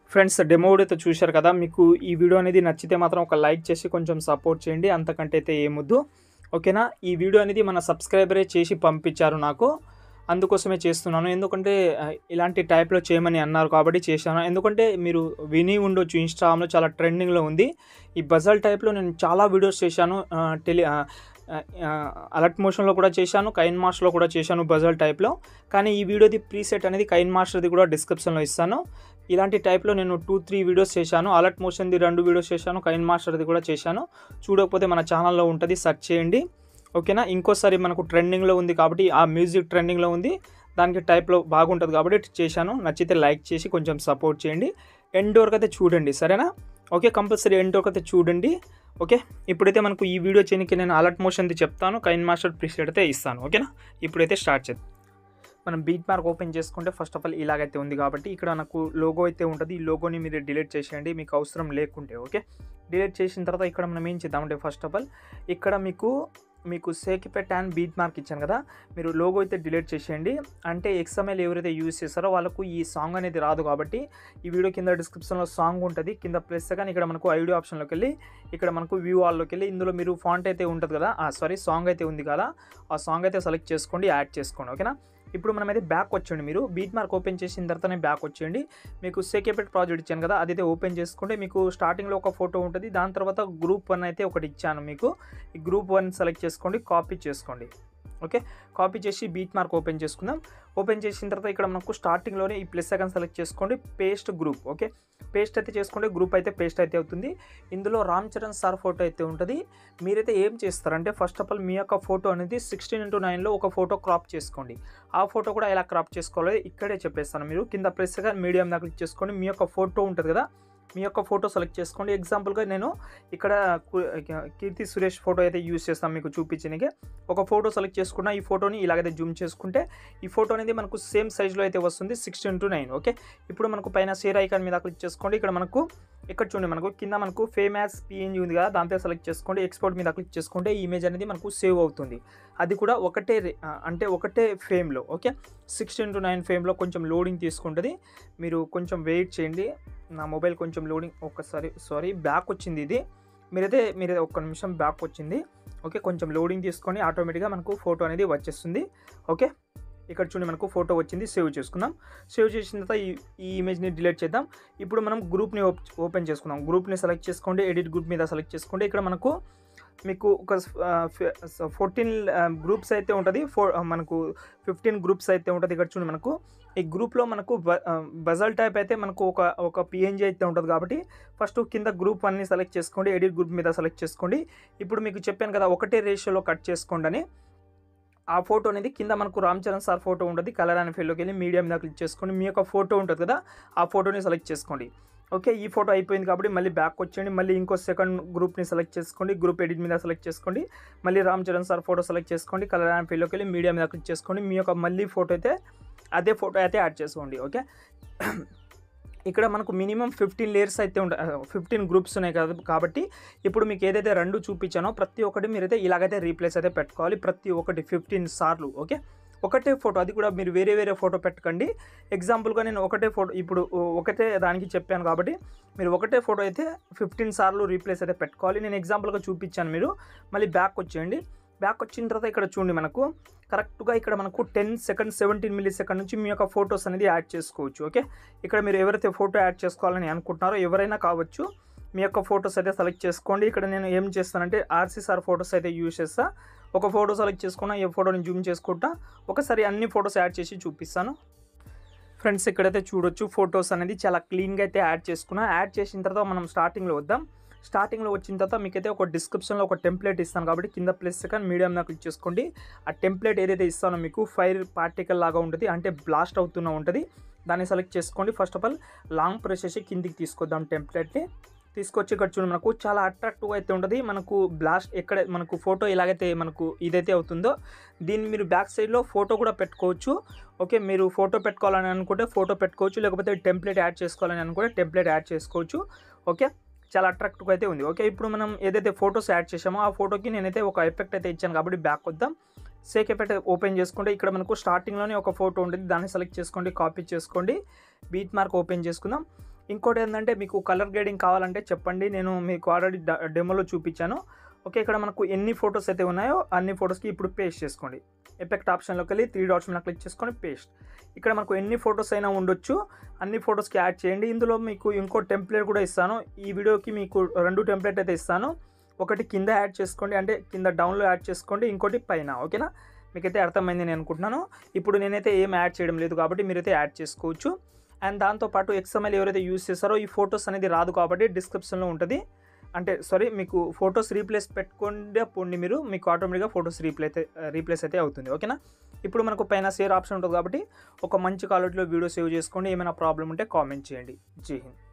friends demo అయితే చూశారు కదా మీకు ఈ వీడియో అనేది నచ్చితే మాత్రం ఒక లైక్ చేసి కొంచెం సపోర్ట్ చేయండి అంతకంటే అయితే ఏమొద్దు ఓకేనా ఈ వీడియో అనేది మన సబ్స్క్రైబరే చేసి పంపించారు నాకు అందుకోసమే చేస్తున్నాను ఎందుకంటే ఆ, ఇలాంటి టైప్లో చేయమని అన్నారు కాబట్టి చేశాను ఎందుకంటే మీరు విని ఉండొచ్చు ఇన్స్టాగ్రామ్లో చాలా ట్రెండింగ్లో ఉంది ఈ బజల్ టైప్లో నేను చాలా వీడియోస్ చేశాను ఆ, టెలి ఆ, ఆ, అలర్ట్ మోషన్లో కూడా చేశాను కైన్ మాస్టర్లో కూడా చేశాను బజల్ టైప్లో కానీ ఈ వీడియోది ప్రీసెట్ అనేది కైన్ మాస్టర్ది కూడా డిస్క్రిప్షన్లో ఇస్తాను ఇలాంటి టైప్లో నేను టూ త్రీ వీడియోస్ చేశాను అలర్ట్ మోషన్ది రెండు వీడియోస్ చేశాను కైన్ మాస్టర్ది కూడా చేశాను చూడకపోతే మన ఛానల్లో ఉంటుంది సెర్చ్ చేయండి ఓకేనా ఇంకోసారి మనకు ట్రెండింగ్లో ఉంది కాబట్టి ఆ మ్యూజిక్ ట్రెండింగ్లో ఉంది దానికి టైప్లో బాగుంటుంది కాబట్టి చేశాను నచ్చితే లైక్ చేసి కొంచెం సపోర్ట్ చేయండి ఎండ్ వరకు అయితే చూడండి సరేనా ఓకే కంపల్సరీ ఎండ్ వరకు అయితే చూడండి ఓకే ఇప్పుడైతే మనకు ఈ వీడియో చేయడానికి నేను అలర్ట్ మోషన్ది చెప్తాను కైన్ మాస్టర్ ప్రిసెట్ అయితే ఇస్తాను ఓకేనా ఇప్పుడైతే స్టార్ట్ చేద్దాం మనం బీట్ మార్క్ ఓపెన్ చేసుకుంటే ఫస్ట్ ఆఫ్ ఆల్ ఇలాగైతే ఉంది కాబట్టి ఇక్కడ నాకు లోగో అయితే ఉంటుంది ఈ లోగోని మీరు డిలీట్ చేసేయండి మీకు అవసరం లేకుంటే ఓకే డిలీట్ చేసిన తర్వాత ఇక్కడ మనం ఏం చేద్దామంటే ఫస్ట్ ఆఫ్ ఆల్ ఇక్కడ మీకు మీకు సేకిపెట్ అండ్ బీట్ మార్క్ ఇచ్చాను కదా మీరు లోగో అయితే డిలీట్ చేసేయండి అంటే ఎక్స్ఎంఎల్ ఎవరైతే యూజ్ చేస్తారో వాళ్ళకు ఈ సాంగ్ అనేది రాదు కాబట్టి ఈ వీడియో కింద డిస్క్రిప్షన్లో సాంగ్ ఉంటుంది కింద ప్లస్ కానీ ఇక్కడ మనకు ఐడియో ఆప్షన్లోకి వెళ్ళి ఇక్కడ మనకు వ్యూ ఆల్లోకి వెళ్ళి ఇందులో మీరు ఫాంట్ అయితే ఉంటుంది కదా సారీ సాంగ్ అయితే ఉంది కదా ఆ సాంగ్ అయితే సెలెక్ట్ చేసుకోండి యాడ్ చేసుకోండి ఓకేనా ఇప్పుడు మనం అయితే బ్యాక్ వచ్చేయండి మీరు బీట్ మార్క్ ఓపెన్ చేసిన తర్వాతనే బ్యాక్ వచ్చేయండి మీకు సేకేపెట్ ప్రాజెక్ట్ ఇచ్చాను కదా అదైతే ఓపెన్ చేసుకుంటే మీకు స్టార్టింగ్లో ఒక ఫోటో ఉంటుంది దాని తర్వాత గ్రూప్ వన్ అయితే ఒకటి ఇచ్చాను మీకు ఈ గ్రూప్ వన్ సెలెక్ట్ చేసుకోండి కాపీ చేసుకోండి ఓకే కాపీ చేసి బీట్ మార్క్ ఓపెన్ చేసుకుందాం ఓపెన్ చేసిన తర్వాత ఇక్కడ మనకు స్టార్టింగ్లోనే ఈ ప్లస్ సెకండ్ సెలెక్ట్ చేసుకోండి పేస్ట్ గ్రూప్ ఓకే పేస్ట్ అయితే చేసుకుంటే గ్రూప్ అయితే పేస్ట్ అయితే అవుతుంది ఇందులో రామ్ చరణ్ సార్ ఫోటో అయితే ఉంటుంది మీరైతే ఏం చేస్తారంటే ఫస్ట్ ఆఫ్ ఆల్ మీ యొక్క ఫోటో అనేది సిక్స్టీన్ ఇంటూ నైన్లో ఒక ఫోటో క్రాప్ చేసుకోండి ఆ ఫోటో కూడా ఎలా క్రాప్ చేసుకోవాలో ఇక్కడే చెప్పేస్తాను మీరు కింద ప్రెస్గా మీడియం దాకా క్లిక్ చేసుకోండి మీ యొక్క ఫోటో ఉంటుంది కదా మీ యొక్క ఫోటో సెలెక్ట్ చేసుకోండి ఎగ్జాంపుల్గా నేను ఇక్కడ కు- కీర్తి సురేష్ ఫోటో అయితే యూస్ చేస్తాను మీకు చూపించడానికి ఒక ఫోటో సెలెక్ట్ చేసుకున్న ఈ ఫోటోని ఇలాగైతే జూమ్ చేసుకుంటే ఈ ఫోటో అనేది మనకు సేమ్ సైజ్లో అయితే వస్తుంది సిక్స్టీన్ టు నైన్ ఓకే ఇప్పుడు మనకు పైన షేర్ ఐకాన్ మీద క్లిక్ చేసుకోండి ఇక్కడ మనకు ఇక్కడ చూడండి మనకు కింద మనకు ఫేమాస్ పిఎన్జీ ఉంది కదా దాంతో సెలెక్ట్ చేసుకోండి ఎక్స్పోర్ట్ మీద క్లిక్ చేసుకుంటే ఈ ఇమేజ్ అనేది మనకు సేవ్ అవుతుంది అది కూడా ఒకటే రే- ఆ, అంటే ఒకటే ఫేమ్లో ఓకే సిక్స్టీన్ టు నైన్ ఫేమ్లో కొంచెం లోడింగ్ తీసుకుంటుంది మీరు కొంచెం వెయిట్ చేయండి నా మొబైల్ కొంచెం లోడింగ్ ఒక్కసారి సారీ బ్యాక్ వచ్చింది ఇది మీరైతే మీరు ఒక్క నిమిషం బ్యాక్ వచ్చింది ఓకే కొంచెం లోడింగ్ తీసుకొని ఆటోమేటిక్గా మనకు ఫోటో అనేది వచ్చేస్తుంది ఓకే ఇక్కడ చూడండి మనకు ఫోటో వచ్చింది సేవ్ చేసుకుందాం సేవ్ చేసిన తర్వాత ఈ ఈ ఇమేజ్ని డిలీట్ చేద్దాం ఇప్పుడు మనం గ్రూప్ని ఓపెన్ చేసుకుందాం గ్రూప్ని సెలెక్ట్ చేసుకోండి ఎడిట్ గ్రూప్ మీద సెలెక్ట్ చేసుకోండి ఇక్కడ మనకు మీకు ఒక ఫోర్టీన్ గ్రూప్స్ అయితే ఉంటుంది ఫోర్ మనకు ఫిఫ్టీన్ గ్రూప్స్ అయితే ఉంటుంది ఇక్కడ చూడండి మనకు ఈ గ్రూప్లో మనకు బజల్ టైప్ అయితే మనకు ఒక ఒక పిఎన్జీ అయితే ఉంటుంది కాబట్టి ఫస్ట్ కింద గ్రూప్ వన్ని సెలెక్ట్ చేసుకోండి ఎడిట్ గ్రూప్ మీద సెలెక్ట్ చేసుకోండి ఇప్పుడు మీకు చెప్పాను కదా ఒకటే రేషియోలో కట్ చేసుకోండి అని ఆ ఫోటో అనేది కింద మనకు రామ్ చరణ్ సార్ ఫోటో ఉంటుంది కలర్ అనే ఫీల్డ్లోకి వెళ్ళి మీడియం మీద క్లిక్ చేసుకోండి మీ యొక్క ఫోటో ఉంటుంది కదా ఆ ఫోటోని సెలెక్ట్ చేసుకోండి ఓకే ఈ ఫోటో అయిపోయింది కాబట్టి మళ్ళీ బ్యాక్ వచ్చేయండి మళ్ళీ ఇంకో సెకండ్ గ్రూప్ని సెలెక్ట్ చేసుకోండి గ్రూప్ ఎడిట్ మీద సెలెక్ట్ చేసుకోండి మళ్ళీ Ram Charan sir photo select చేసుకోండి కలర్ అండ్ ఫీల్డ్లోకి వెళ్ళి మీడియా మీద క్లిక్ చేసుకోండి మీ యొక్క మళ్ళీ ఫోటో అయితే అదే ఫోటో అయితే యాడ్ చేసుకోండి ఓకే ఇక్కడ మనకు మినిమం ఫిఫ్టీన్ లేయర్స్ అయితే ఉంటాయి ఫిఫ్టీన్ గ్రూప్స్ ఉన్నాయి కదా కాబట్టి ఇప్పుడు మీకు ఏదైతే రెండు చూపించానో ప్రతి ఒక్కటి మీరైతే ఇలాగైతే రీప్లేస్ అయితే పెట్టుకోవాలి ప్రతి ఒక్కటి ఫిఫ్టీన్ సార్లు ఓకే ఒకటే ఫోటో అది కూడా మీరు వేరే వేరే ఫోటో పెట్టకండి ఎగ్జాంపుల్గా నేను ఒకటే ఫోటో ఇప్పుడు ఒకటే దానికి చెప్పాను కాబట్టి మీరు ఒకటే ఫోటో అయితే ఫిఫ్టీన్ సార్లు రీప్లేస్ అయితే పెట్టుకోవాలి నేను ఎగ్జాంపుల్గా చూపించాను మీరు మళ్ళీ బ్యాక్ వచ్చేయండి బ్యాక్ వచ్చిన తర్వాత ఇక్కడ చూడండి మనకు కరెక్ట్గా ఇక్కడ మనకు ten second seventeen millisecond నుంచి మీ యొక్క ఫొటోస్ అనేది యాడ్ చేసుకోవచ్చు ఓకే ఇక్కడ మీరు ఎవరైతే ఫోటో యాడ్ చేసుకోవాలని అనుకుంటున్నారో ఎవరైనా కావచ్చు మీ యొక్క ఫొటోస్ అయితే సెలెక్ట్ చేసుకోండి ఇక్కడ నేను ఏం చేస్తానంటే ఆర్సీసార్ ఫొటోస్ అయితే యూజ్ చేస్తా ఒక ఫోటో సెలెక్ట్ చేసుకున్నా ఈ ఫోటోని జూమ్ చేసుకుంటా ఒకసారి అన్ని ఫొటోస్ యాడ్ చేసి చూపిస్తాను ఫ్రెండ్స్ ఇక్కడైతే చూడొచ్చు ఫొటోస్ అనేది చాలా క్లీన్గా అయితే యాడ్ చేసుకున్నా యాడ్ చేసిన తర్వాత మనం స్టార్టింగ్లో వద్దాం స్టార్టింగ్లో వచ్చిన తర్వాత మీకైతే ఒక డిస్క్రిప్షన్లో ఒక టెంప్లెట్ ఇస్తాను కాబట్టి కింద ప్లస్ సెకండ్ మీడియం మీద క్లిక్ చేసుకోండి ఆ టెంప్లెట్ ఏదైతే ఇస్తానో మీకు ఫైర్ పార్టికల్ లాగా ఉంటుంది అంటే బ్లాస్ట్ అవుతూనే ఉంటుంది దాన్ని సెలెక్ట్ చేసుకోండి first of all long press చేసి కిందికి తీసుకొద్దాం టెంప్లెట్ని తీసుకొచ్చి ఇక్కడ చూడండి మనకు చాలా అట్రాక్టివ్గా అయితే ఉంటుంది మనకు బ్లాస్ట్ ఎక్కడ మనకు ఫోటో ఎలాగైతే మనకు ఇదైతే అవుతుందో దీన్ని మీరు బ్యాక్ సైడ్లో ఫోటో కూడా పెట్టుకోవచ్చు ఓకే మీరు ఫోటో పెట్టుకోవాలని అనుకుంటే ఫోటో పెట్టుకోవచ్చు లేకపోతే టెంప్లెట్ యాడ్ చేసుకోవాలని అనుకుంటే టెంప్లెట్ యాడ్ చేసుకోవచ్చు ఓకే చాలా అట్రాక్టివ్గా అయితే ఉంది ఓకే ఇప్పుడు మనం ఏదైతే ఫొటోస్ యాడ్ చేసామో ఆ ఫోటోకి నేనైతే ఒక ఎఫెక్ట్ అయితే ఇచ్చాను కాబట్టి బ్యాక్ వద్దాం సేక్ ఎఫెక్ట్ ఓపెన్ చేసుకుంటే ఇక్కడ మనకు స్టార్టింగ్లోనే ఒక ఫోటో ఉంటుంది దాన్ని సెలెక్ట్ చేసుకోండి కాపీ చేసుకోండి బీట్ మార్క్ ఓపెన్ చేసుకుందాం ఇంకోటి ఏంటంటే మీకు కలర్ గ్రేడింగ్ కావాలంటే చెప్పండి నేను మీకు ఆల్రెడీ డెమోలో చూపించాను ఓకే ఇక్కడ మనకు ఎన్ని ఫొటోస్ అయితే ఉన్నాయో అన్ని ఫొటోస్కి ఇప్పుడు పేస్ట్ చేసుకోండి ఎఫెక్ట్ ఆప్షన్లోకి వెళ్ళి త్రీ డాట్స్ మీద క్లిక్ చేసుకొని పేస్ట్ ఇక్కడ మనకు ఎన్ని ఫొటోస్ అయినా ఉండొచ్చు అన్ని ఫొటోస్కి యాడ్ చేయండి ఇందులో మీకు ఇంకో టెంప్లెట్ కూడా ఇస్తాను ఈ వీడియోకి మీకు రెండు టెంప్లెట్ అయితే ఇస్తాను ఒకటి కింద యాడ్ చేసుకోండి అంటే కింద డౌన్లో యాడ్ చేసుకోండి ఇంకోటి పైన ఓకేనా మీకైతే అర్థమైంది నేను అనుకుంటున్నాను ఇప్పుడు నేనైతే ఏం యాడ్ చేయడం లేదు కాబట్టి మీరైతే యాడ్ చేసుకోవచ్చు అండ్ దాంతోపాటు ఎక్స్ఎంఎల్ ఎవరైతే యూస్ చేస్తారో ఈ ఫొటోస్ అనేది రాదు కాబట్టి డిస్క్రిప్షన్లో ఉంటుంది అంటే సారీ మీకు ఫొటోస్ రీప్లేస్ పెట్టుకుంటే పోండి మీరు మీకు ఆటోమేటిక్గా ఫొటోస్ రీప్లేస్ అయితే రీప్లేస్ అయితే అవుతుంది ఓకేనా ఇప్పుడు మనకు పైన షేర్ ఆప్షన్ ఉంటుంది కాబట్టి ఒక మంచి క్వాలిటీలో వీడియో సేవ్ చేసుకోండి ఏమైనా ప్రాబ్లం ఉంటే కామెంట్ చేయండి జై హింద్